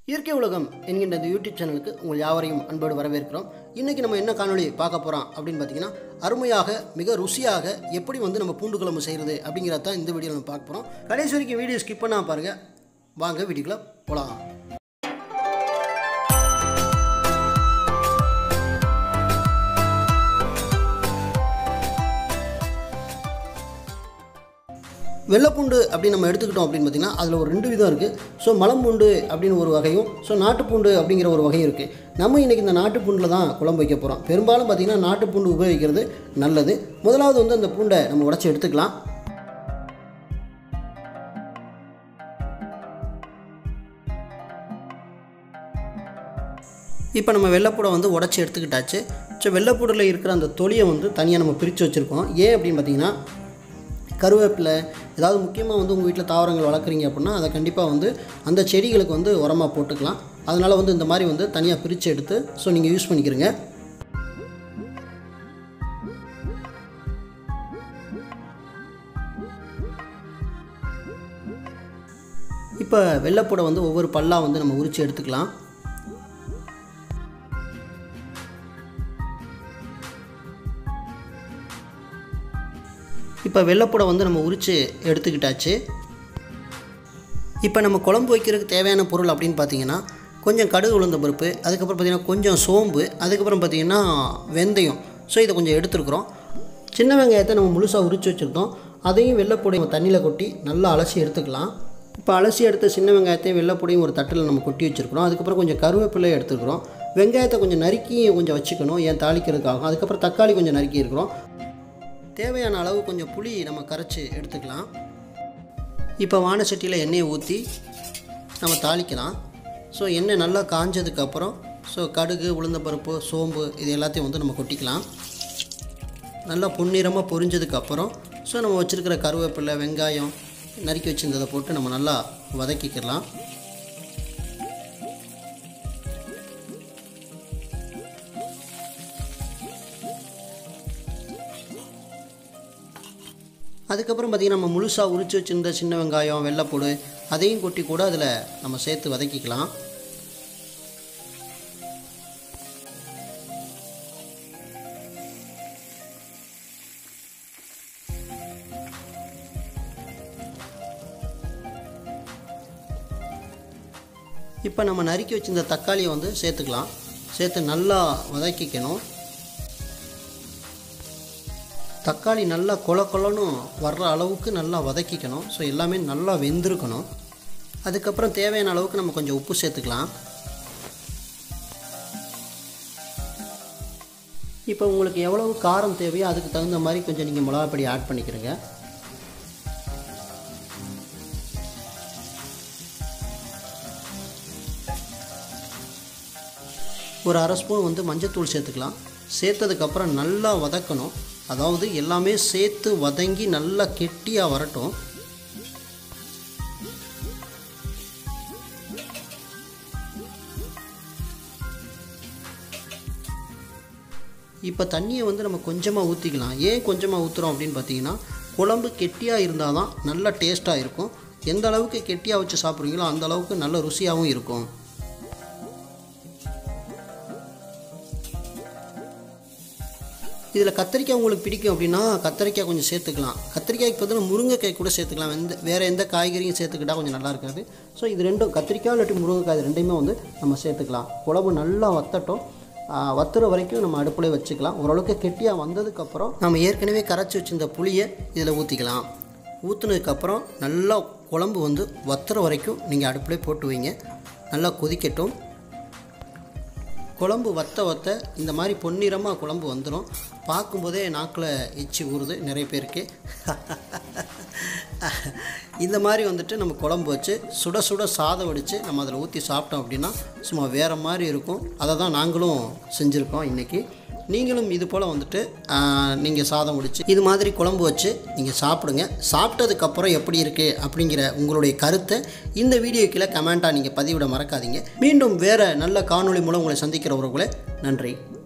இயற்கை உலகம் என்கின்ற இந்த யூடியூப் சேனலுக்கு உங்கள் யாவரையும் அன்போடு வரவேற்கிறோம் இன்றைக்கி நம்ம என்ன காணொளி பார்க்க போகிறோம் அப்படின்னு பார்த்தீங்கன்னா அருமையாக மிக ருசியாக எப்படி வந்து நம்ம பூண்டு குழம்பு செய்கிறது அப்படிங்கிறத தான் இந்த வீடியோவில் நம்ம பார்க்க போகிறோம் கடைசி வரைக்கும் வீடியோ ஸ்கிப் பண்ணால் பாருங்கள் வாங்க வீடியோக்குள்ளே போகலாம் வெள்ளைப்பூண்டு அப்படின்னு நம்ம எடுத்துக்கிட்டோம் அப்படின்னு பார்த்தீங்கன்னா அதில் ஒரு ரெண்டு விதம் இருக்குது ஸோ மலம்பூண்டு அப்படின்னு ஒரு வகையும் ஸோ நாட்டுப்பூண்டு அப்படிங்கிற ஒரு வகையும் இருக்குது நம்ம இன்றைக்கி இந்த நாட்டுப்பூண்டில் தான் குழம்பு வைக்க போகிறோம் பெரும்பாலும் பார்த்திங்கன்னா நாட்டுப்பூண்டு உபயோகிக்கிறது நல்லது முதலாவது வந்து அந்த பூண்டை நம்ம உடச்சி எடுத்துக்கலாம் இப்போ நம்ம வெள்ளைப்பூடை வந்து உடச்சி எடுத்துக்கிட்டாச்சு ஸோ வெள்ளைப்பூடில் இருக்கிற அந்த தொலியை வந்து தனியாக நம்ம பிரித்து வச்சுருக்கோம் ஏன் அப்படின்னு பார்த்தீங்கன்னா கருவேப்பிலை ஏதாவது முக்கியமாக வந்து உங்கள் வீட்டில் தாவரங்கள் வளர்க்குறீங்க அப்படின்னா அதை கண்டிப்பாக வந்து அந்த செடிகளுக்கு வந்து உரமாக போட்டுக்கலாம் அதனால் வந்து இந்த மாதிரி வந்து தனியாக பிரித்து எடுத்து ஸோ நீங்கள் யூஸ் பண்ணிக்கிறீங்க இப்போ வெள்ளைப்பூடை வந்து ஒவ்வொரு பல்லாக வந்து நம்ம உரித்து எடுத்துக்கலாம் இப்போ வெள்ளைப்பூடை வந்து நம்ம உரித்து எடுத்துக்கிட்டாச்சு இப்போ நம்ம குழம்பு வைக்கிறதுக்கு தேவையான பொருள் அப்படின்னு பார்த்தீங்கன்னா கொஞ்சம் கடுகு உளுந்த பருப்பு அதுக்கப்புறம் பார்த்திங்கன்னா கொஞ்சம் சோம்பு அதுக்கப்புறம் பார்த்திங்கன்னா வெந்தயம் ஸோ இதை கொஞ்சம் எடுத்துருக்குறோம் சின்ன வெங்காயத்தை நம்ம முழுசாக உரித்து வச்சுருந்தோம் அதையும் வெள்ளைப்பூடை நம்ம தண்ணியில் கொட்டி நல்லா அலசி எடுத்துக்கலாம் இப்போ அலசி எடுத்த சின்ன வெங்காயத்தையும் வெள்ளைப்பூடையும் ஒரு தட்டில் நம்ம கொட்டி வச்சுருக்கிறோம் அதுக்கப்புறம் கொஞ்சம் கருவேப்பிலையை எடுத்துக்கிறோம் வெங்காயத்தை கொஞ்சம் நறுக்கி கொஞ்சம் வச்சுக்கணும் ஏன் தாளிக்கிறதுக்காகும் அதுக்கப்புறம் தக்காளி கொஞ்சம் நறுக்கி இருக்கிறோம் தேவையான அளவு கொஞ்சம் புளி நம்ம கரைச்சி எடுத்துக்கலாம் இப்போ வான சட்டியில் எண்ணெயை ஊற்றி நம்ம தாளிக்கலாம் ஸோ எண்ணெய் நல்லா காஞ்சதுக்கப்புறம் ஸோ கடுகு உளுந்தப்பருப்பு சோம்பு இது எல்லாத்தையும் வந்து நம்ம கொட்டிக்கலாம் நல்லா பொன்னிறமாக பொரிஞ்சதுக்கப்புறம் ஸோ நம்ம வச்சுருக்கிற கருவேப்பிலை வெங்காயம் நறுக்கி வச்சுருந்ததை போட்டு நம்ம நல்லா வதக்கிக்கலாம் அதுக்கப்புறம் பார்த்திங்கன்னா நம்ம முழுசாக உரித்து வச்சுருந்த சின்ன வெங்காயம் வெள்ளைப்பூடு அதையும் கொட்டி கூட அதில் நம்ம சேர்த்து வதக்கிக்கலாம் இப்போ நம்ம நறுக்கி வச்சிருந்த தக்காளியை வந்து சேர்த்துக்கலாம் சேர்த்து நல்லா வதக்கிக்கணும் தக்காளி நல்லா கொல கொலன்னு வர்ற அளவுக்கு நல்லா வதக்கிக்கணும் ஸோ எல்லாமே நல்லா வெந்திருக்கணும் அதுக்கப்புறம் தேவையான அளவுக்கு நம்ம கொஞ்சம் உப்பு சேர்த்துக்கலாம் இப்போ உங்களுக்கு எவ்வளவு காரம் தேவையோ அதுக்கு தகுந்த மாதிரி கொஞ்சம் நீங்கள் மிளகாப்பொடி ஆட் பண்ணிக்கிறீங்க ஒரு அரை ஸ்பூன் வந்து மஞ்சத்தூள் சேர்த்துக்கலாம் சேர்த்ததுக்கப்புறம் நல்லா வதக்கணும் அதாவது எல்லாமே சேர்த்து வதங்கி நல்லா கெட்டியாக வரட்டும் இப்போ தண்ணியை வந்து நம்ம கொஞ்சமாக ஊற்றிக்கலாம் ஏன் கொஞ்சமாக ஊற்றுறோம் அப்படின்னு பார்த்தீங்கன்னா குழம்பு கெட்டியாக இருந்தால் தான் நல்ல டேஸ்ட்டாக இருக்கும் எந்த அளவுக்கு கெட்டியாக வச்சு சாப்பிட்றீங்களோ அந்த அளவுக்கு நல்ல ருசியாகவும் இருக்கும் இதில் கத்திரிக்காய் உங்களுக்கு பிடிக்கும் அப்படின்னா கத்திரிக்காய் கொஞ்சம் சேர்த்துக்கலாம் கத்திரிக்காய்க்கு பதிலாக முருங்கைக்காய் கூட சேர்த்துக்கலாம் எந்த வேறு எந்த காய்கறியும் சேர்த்துக்கிட்டால் கொஞ்சம் நல்லா இருக்காது ஸோ இது ரெண்டும் கத்திரிக்காய் இல்லாட்டி முருங்கைக்காய் இது ரெண்டையுமே வந்து நம்ம சேர்த்துக்கலாம் குழம்பு நல்லா வத்தட்டும் வத்துற வரைக்கும் நம்ம அடுப்பில் வச்சுக்கலாம் ஓரளவுக்கு கெட்டியாக வந்ததுக்கப்புறம் நம்ம ஏற்கனவே கரைச்சி வச்சிருந்த புளியை இதில் ஊற்றிக்கலாம் ஊற்றுனதுக்கப்புறம் நல்லா குழம்பு வந்து வத்துற வரைக்கும் நீங்கள் அடுப்பில் போட்டு வைங்க நல்லா கொதிக்கட்டும் குழம்பு வத்த வத்த இந்த மாதிரி பொன்னிறமாக குழம்பு வந்துடும் பார்க்கும்போதே நாக்கில் எச்சி ஊறுது நிறைய பேருக்கு இந்த மாதிரி வந்துட்டு நம்ம குழம்பு வச்சு சுட சுட சாதம் வடித்து நம்ம அதில் ஊற்றி சாப்பிட்டோம் அப்படின்னா சும்மா வேறு மாதிரி இருக்கும் அதை தான் நாங்களும் செஞ்சுருக்கோம் இன்றைக்கி நீங்களும் இது போல் வந்துட்டு நீங்கள் சாதம் முடிச்சு இது மாதிரி குழம்பு வச்சு நீங்கள் சாப்பிடுங்க சாப்பிட்டதுக்கப்புறம் எப்படி இருக்குது அப்படிங்கிற உங்களுடைய கருத்தை இந்த வீடியோ கீழே கமெண்ட்டாக நீங்கள் பதிவிட மறக்காதீங்க மீண்டும் வேறு நல்ல காணொளி மூலம் உங்களை சந்திக்கிற உறவுகளை நன்றி